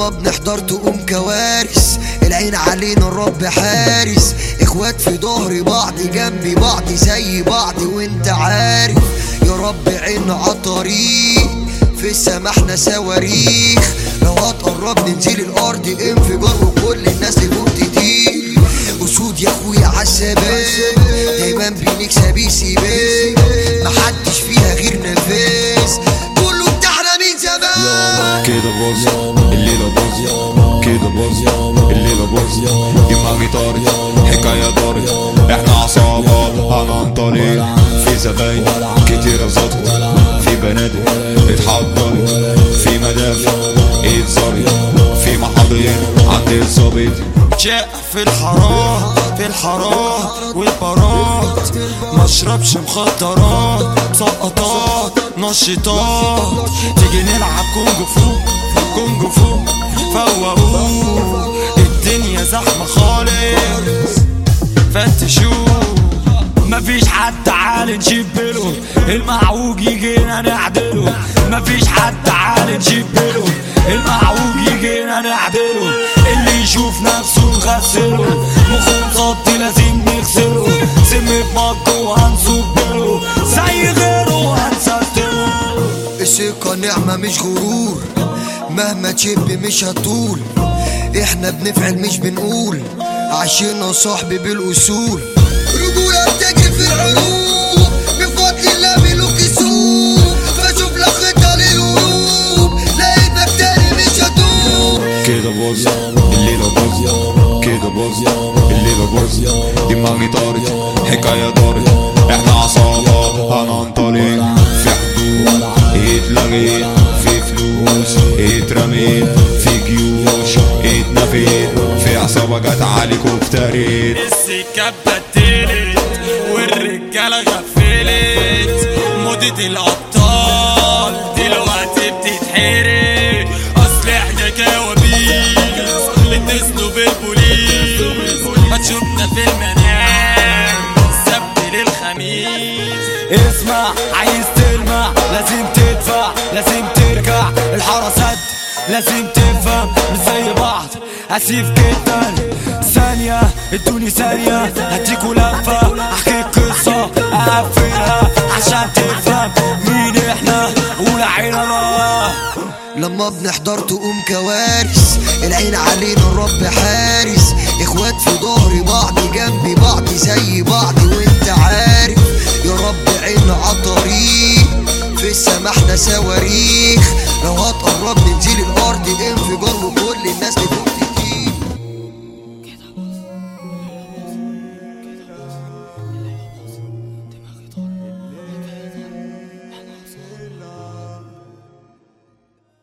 لما بنحضر تقوم كوارث العين علينا الرب حارس اخوات في ظهر بعض جنب بعض زي بعض وانت عارف يا رب عيننا عالطريق في السما احنا صواريخ لو هتقرب ننزل الارض انفجار وكل الناس تقوم تطير اسود يا اخويا عالسباب دايما بنكسب يسيبك محدش فيها غير نفاس كله بتاعنا من زمان كده باظ الليلة باظ كده باظ الليلة باظ دماغي طارت حكاية دارت احنا عصابة هننطلق في زباين كتيرة زطت في بنادق اتحضرت في مدافع اتزرت في محاضر عند الظابط جاء في الحرام في الحرام والبارات مشربش مخدرات سقطات نشيطات تيجي نلعب كونج فو كونج فو فوقوه الدنيا زحمة خالص فتشوه مفيش حد تعال نشبله المعوج يجينا نعدله مفيش حد تعال نشبله المعوج يجينا نعدله اللي يشوف نفسه نغسله مخه مصدي لازم نغسله سم في مجه وهنصبله زي غيره هنستله الثقة نعمة مش غرور مهما تشب مش هتطول احنا بنفعل مش بنقول عشنا صاحبي بالاصول رجولة بتجري في العروق بفضل الله ملوك السوق فشوف لك خطة للهروب لقيتك تاني مش هتوب كده باظ الليلة باظ كده باظ الليلة باظ دماغي طارت حكاية دارت احنا عصابة هننطلق في حدود اتلغيت في فلوس اترميت في جيوش اتنفيت في عصابة جت عليك وافتريت السكة بدلت والرجالة غفلت موضة الأبطال دلوقتي بتتحرق أصل احنا كوابيس اتصلوا بالبوليس هتشوفنا في المنام السبت للخميس اسمع عايز تلمع لازم تدفع لازم ترجع الحراسات لازم تفهم مش زي بعض اسيف جدا ثانية ادوني ثانية هديكوا لفة احكي قصة اقفلها عشان تفهم مين احنا ولعينا بقى لما بنحضر تقوم كوارث العين علينا الرب حارس اخوات في ظهر بعض جنب بعض زي بعض وانت عارف يا رب عيننا عالطريق في السما احنا صواريخ لو هتقرب ننزل الارض انفجار وكل الناس